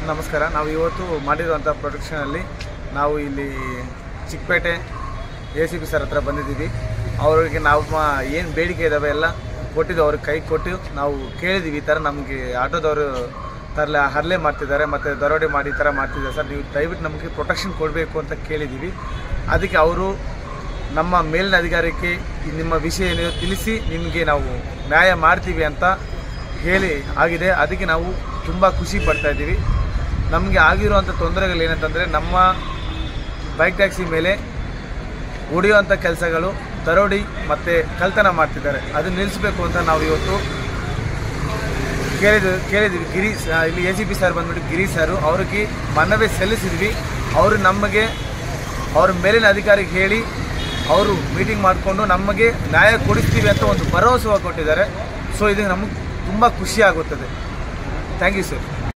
ನಮಸ್ಕಾರ ನಾವು ಇವತ್ತು ಮಾಡಿರುವಂಥ ಪ್ರೊಡಕ್ಷನಲ್ಲಿ ನಾವು ಇಲ್ಲಿ Chikkapete A C P sir ಹತ್ರ ಬಂದಿದ್ದೀವಿ ಅವರಿಗೆ ನಾವು ಏನು ಬೇಡಿಕೆ ಇದ್ದಾವೆ ಎಲ್ಲ ಕೊಟ್ಟಿದ್ದು ಅವ್ರಿಗೆ ಕೈ ಕೊಟ್ಟು ನಾವು ಕೇಳಿದ್ದೀವಿ ಈ ಥರ ನಮಗೆ ಆಟೋದವರು ತರಲೆ ಹರಲೆ ಮಾಡ್ತಿದ್ದಾರೆ ಮತ್ತು ದರೋಡೆ ಮಾಡಿ ಈ ಥರ ಮಾಡ್ತಿದ್ದಾರೆ ಸರ್ ನೀವು ದಯವಿಟ್ಟು ನಮಗೆ ಪ್ರೊಟೆಕ್ಷನ್ ಕೊಡಬೇಕು ಅಂತ ಕೇಳಿದ್ದೀವಿ ಅದಕ್ಕೆ ಅವರು ನಮ್ಮ ಮೇಲಿನ ಅಧಿಕಾರಕ್ಕೆ ಈ ನಿಮ್ಮ ವಿಷಯ ಏನಿದೆ ತಿಳಿಸಿ ನಿಮಗೆ ನಾವು ನ್ಯಾಯ ಮಾಡ್ತೀವಿ ಅಂತ ಹೇಳಿ ಆಗಿದೆ ಅದಕ್ಕೆ ನಾವು ತುಂಬ ಖುಷಿ ಪಡ್ತಾ ಇದ್ದೀವಿ ನಮಗೆ ಆಗಿರುವಂಥ ತೊಂದರೆಗಳು ಏನಂತಂದರೆ ನಮ್ಮ ಬೈಕ್ ಟ್ಯಾಕ್ಸಿ ಮೇಲೆ ಹೊಡೆಯುವಂಥ ಕೆಲಸಗಳು ದರೋಡಿ ಮತ್ತು ಕಳ್ತನ ಮಾಡ್ತಿದ್ದಾರೆ ಅದು ನಿಲ್ಲಿಸಬೇಕು ಅಂತ ನಾವು ಇವತ್ತು ಕೇಳಿದ್ವಿ ಕೇಳಿದ್ವಿ ಗಿರಿ ಸ- ಇಲ್ಲಿ ಎ ಸಿ ಪಿ ಸರ್ ಬಂದ್ಬಿಟ್ಟು ಗಿರಿ ಸರು ಅವ್ರಿಗೆ ಮನವಿ ಸಲ್ಲಿಸಿದ್ವಿ ಅವರು ನಮಗೆ ಅವ್ರ ಮೇಲಿನ ಅಧಿಕಾರಿಗೆ ಹೇಳಿ ಅವರು ಮೀಟಿಂಗ್ ಮಾಡಿಕೊಂಡು ನಮಗೆ ನ್ಯಾಯ ಕೊಡಿಸ್ತೀವಿ ಅಂತ ಒಂದು ಭರವಸೆ ಕೊಟ್ಟಿದ್ದಾರೆ ಸೊ ಇದು ನಮಗೆ ತುಂಬ ಖುಷಿ ಆಗುತ್ತದೆ ಥ್ಯಾಂಕ್ ಯು ಸರ್